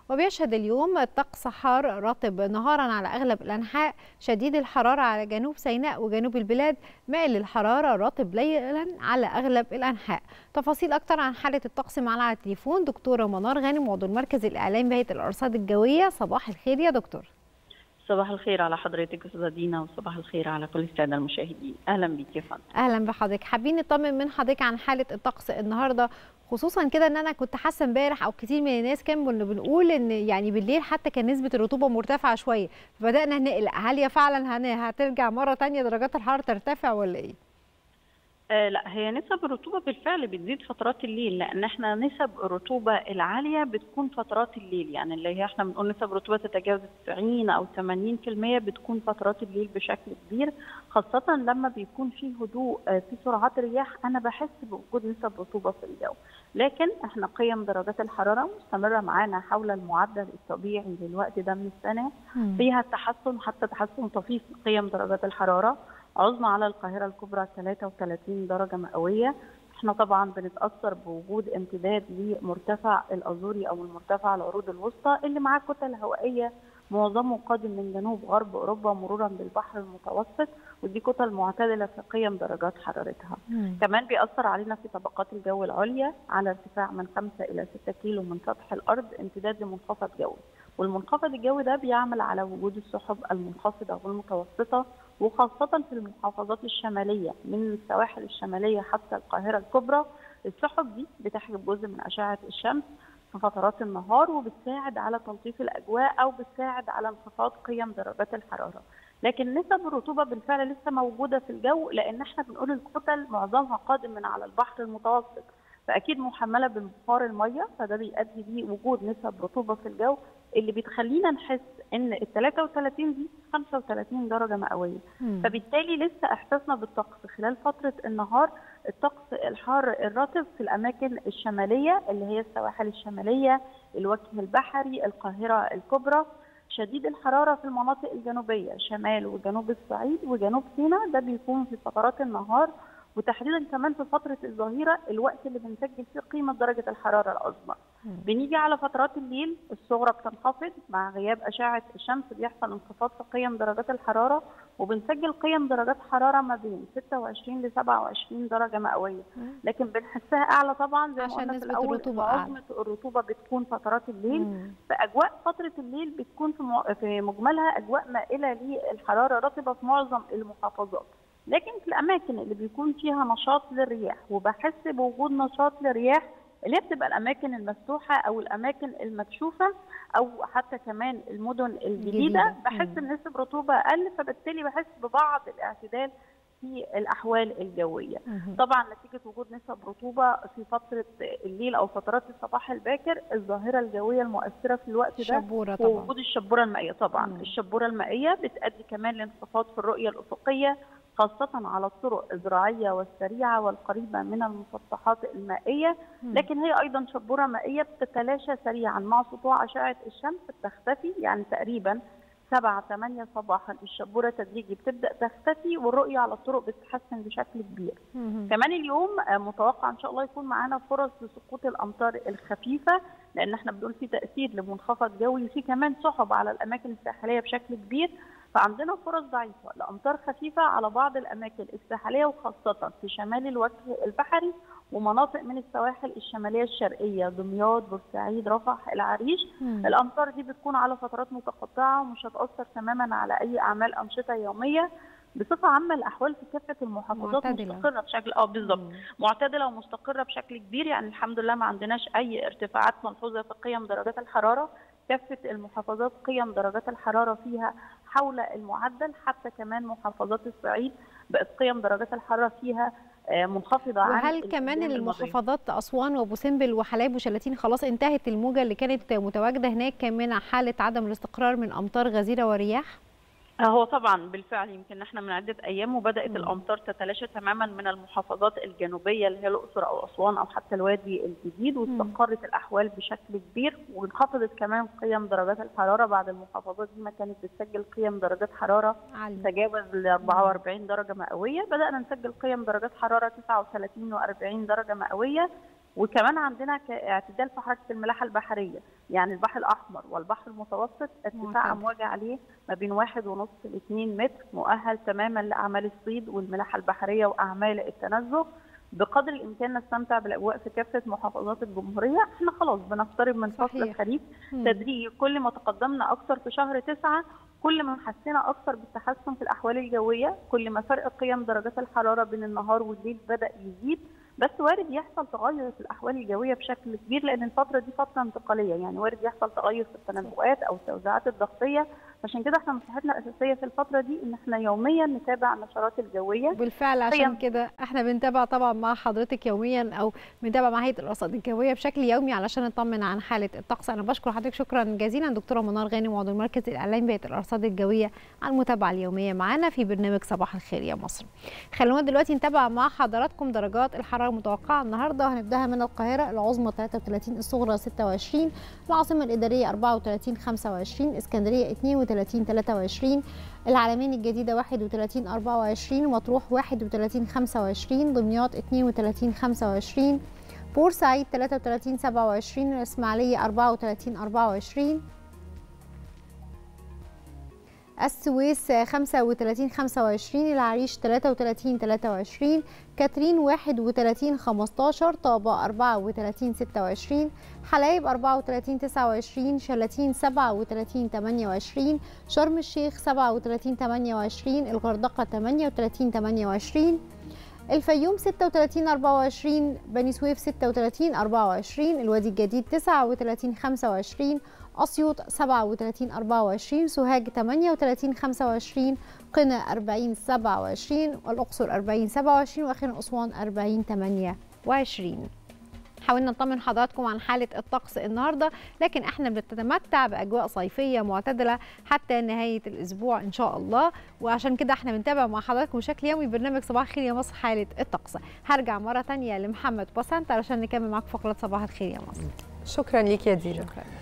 وبيشهد اليوم الطقس حار رطب نهارا على أغلب الأنحاء شديد الحرارة على جنوب سيناء وجنوب البلاد مائل الحرارة رطب ليلا على أغلب الأنحاء تفاصيل أكتر عن حالة الطقس معنا على التليفون دكتورة منار غانم عضو المركز الإعلامي بهيئة الأرصاد الجوية صباح الخير يا دكتور صباح الخير على حضرتك استاذه دينا وصباح الخير على كل الساده المشاهدين اهلا بيك يا فندم اهلا بحضرتك حابين نطمن من حضرتك عن حاله الطقس النهارده خصوصا كده ان انا كنت حاسه امبارح او كتير من الناس كانوا بنقول ان يعني بالليل حتى كان نسبه الرطوبه مرتفعه شويه فبدانا نقلق هل يا فعلا هترجع مره ثانيه درجات الحراره ترتفع ولا ايه آه لا هي نسب الرطوبه بالفعل بتزيد فترات الليل لان احنا نسب الرطوبه العاليه بتكون فترات الليل يعني اللي هي احنا بنقول نسب رطوبه تتجاوز 90 او 80% بتكون فترات الليل بشكل كبير خاصه لما بيكون في هدوء آه في سرعات رياح انا بحس بوجود نسب رطوبه في الجو لكن احنا قيم درجات الحراره مستمره معانا حول المعدل الطبيعي للوقت ده من السنه فيها تحسن حتى تحسن طفيف في قيم درجات الحراره عظمى على القاهرة الكبرى 33 درجة مئوية احنا طبعا بنتأثر بوجود امتداد لمرتفع الأزوري أو المرتفع العروض الوسطى اللي معاه كتل هوائية معظمه قادم من جنوب غرب أوروبا مرورا بالبحر المتوسط ودي كتل معتدلة في قيم درجات حرارتها مم. كمان بيأثر علينا في طبقات الجو العليا على ارتفاع من 5 إلى 6 كيلو من سطح الأرض امتداد لمنخفض جوي والمنخفض الجوي ده بيعمل على وجود السحب المنخفضة والمتوسطة وخاصة في المحافظات الشمالية من السواحل الشمالية حتى القاهرة الكبرى السحب دي بتحجب جزء من أشعة الشمس في فترات النهار وبتساعد على تلطيف الأجواء أو بتساعد على انخفاض قيم درجات الحرارة لكن نسب الرطوبة بالفعل لسه موجودة في الجو لأن احنا بنقول الكتل معظمها قادم من على البحر المتوسط فأكيد محملة ببخار المية فده بيؤدي لوجود نسب رطوبة في الجو اللي بتخلينا نحس ان ال 33 دي 35 درجه مئويه فبالتالي لسه احساسنا بالطقس خلال فتره النهار الطقس الحار الرطب في الاماكن الشماليه اللي هي السواحل الشماليه الوجه البحري القاهره الكبرى شديد الحراره في المناطق الجنوبيه شمال وجنوب الصعيد وجنوب سيناء ده بيكون في فترات النهار وتحديدا كمان في فتره الظهيره الوقت اللي بنسجل فيه قيمه درجه الحراره العظمى. بنيجي على فترات الليل الصغرى بتنخفض مع غياب اشعه الشمس بيحصل انخفاض في قيم درجات الحراره وبنسجل قيم درجات حراره ما بين 26 ل 27 درجه مئويه لكن بنحسها اعلى طبعا زي ما قلنا في الاول الرطوبه عظمه الرطوبه بتكون فترات الليل فاجواء فتره الليل بتكون في في مجملها اجواء مائله للحراره رطبه في معظم المحافظات. لكن في الاماكن اللي بيكون فيها نشاط للرياح وبحس بوجود نشاط للرياح اللي هي بتبقى الاماكن المفتوحه او الاماكن المكشوفه او حتى كمان المدن الجديده بحس بنسب رطوبه اقل فبالتالي بحس ببعض الاعتدال في الاحوال الجويه. طبعا نتيجه وجود نسب رطوبه في فتره الليل او فترات الصباح الباكر الظاهره الجويه المؤثره في الوقت ده شبورة طبعا وجود الشبوره المائيه طبعا مم. الشبوره المائيه بتؤدي كمان لانخفاض في الرؤيه الافقيه خاصة على الطرق الزراعية والسريعة والقريبة من المسطحات المائية لكن هي أيضا شبورة مائية بتتلاشى سريعا مع سطوع أشعة الشمس بتختفي يعني تقريبا 7 8 صباحا الشبوره تدريجي بتبدا تختفي والرؤيه على الطرق بتتحسن بشكل كبير. كمان اليوم متوقع ان شاء الله يكون معانا فرص لسقوط الامطار الخفيفه لان احنا بنقول في تاثير لمنخفض جوي وفي كمان سحب على الاماكن الساحليه بشكل كبير فعندنا فرص ضعيفه لامطار خفيفه على بعض الاماكن الساحليه وخاصه في شمال الوجه البحري ومناطق من السواحل الشماليه الشرقيه دمياط بورسعيد رفح العريش مم. الامطار دي بتكون على فترات متقطعه ومش هتاثر تماما على اي اعمال انشطه يوميه بصفه عامه الاحوال في كافه المحافظات معتدلة. مستقره بشكل اه بالظبط معتدله ومستقره بشكل كبير يعني الحمد لله ما عندناش اي ارتفاعات ملحوظه في قيم درجات الحراره كافه المحافظات قيم درجات الحراره فيها حول المعدل حتى كمان محافظات الصعيد بقت قيم درجات الحراره فيها منخفضه عن وهل كمان المحافظات اسوان وابو سمبل وحلايب وشلاتين خلاص انتهت الموجه اللي كانت متواجده هناك من حاله عدم الاستقرار من امطار غزيره ورياح؟ هو طبعا بالفعل يمكن احنا من عده ايام وبدات م. الامطار تتلاشى تماما من المحافظات الجنوبيه اللي هي الاقصر او اسوان او حتى الوادي الجديد واستقرت الاحوال بشكل كبير وانخفضت كمان قيم درجات الحراره بعد المحافظات دي ما كانت بتسجل قيم درجات حراره تجاوز ال 44 درجه مئويه بدانا نسجل قيم درجات حراره 39 و40 درجه مئويه وكمان عندنا اعتدال في حركه الملاحه البحريه يعني البحر الاحمر والبحر المتوسط ارتفاع امواج عليه ما بين واحد ونص ل 2 متر مؤهل تماما لاعمال الصيد والملاحه البحريه واعمال التنزه بقدر الامكان نستمتع بالاجواء في كافه محافظات الجمهوريه احنا خلاص بنقترب من فصل الخريف تدريجي كل ما تقدمنا اكثر في شهر تسعة كل ما حسينا اكثر بالتحسن في الاحوال الجويه كل ما فرق قيم درجات الحراره بين النهار والليل بدا يزيد بس وارد يحصل تغير في الاحوال الجويه بشكل كبير لان الفتره دي فتره انتقاليه يعني وارد يحصل تغير في التنبؤات او التوزيعات الضغطيه عشان كده احنا نصيحتنا الاساسيه في الفتره دي ان احنا يوميا نتابع النشرات الجويه بالفعل عشان كده احنا بنتابع طبعا مع حضرتك يوميا او بنتابع مع هيئه الارصاد الجويه بشكل يومي علشان نطمن عن حاله الطقس انا بشكر حضرتك شكرا جزيلا دكتوره منار غانم عضو المركز الاعلامي بهيئه الارصاد الجويه على المتابعه اليوميه معانا في برنامج صباح الخير يا مصر خلونا دلوقتي نتابع مع حضراتكم درجات الحراره المتوقعه النهارده هنبداها من القاهره العظمى 33 الصغرى 26 العاصمه الاداريه 34 25 اسكندريه 32 23 العلمين الجديدة 31 24 مطروح 31 25 دمياط 32 25 بورسعيد 33 27 الإسماعيلية 34 24 السويس 35 25 العريش 33 23 كاترين 31 15 طابة 34 26 حلايب 34 29 شلاتين 37 28 شرم الشيخ 37 28 الغردقة 38 28 الفيوم 36 24 بني سويف 36 24 الوادي الجديد 39 25 أسيوط 37 24 سوهاج 38 25 قنا 40 27 والأقصر 40 27 وأخيرا أسوان 40 28 حاولنا نطمن حضراتكم عن حالة الطقس النهاردة لكن احنا بنتمتع بأجواء صيفية معتدلة حتى نهاية الأسبوع إن شاء الله وعشان كده احنا بنتابع مع حضراتكم بشكل يومي برنامج صباح الخير يا مصر حالة الطقس هرجع مرة تانية لمحمد بسنت علشان نكمل معاكم فقرة صباح الخير يا مصر شكرا ليك يا دينا شكرا.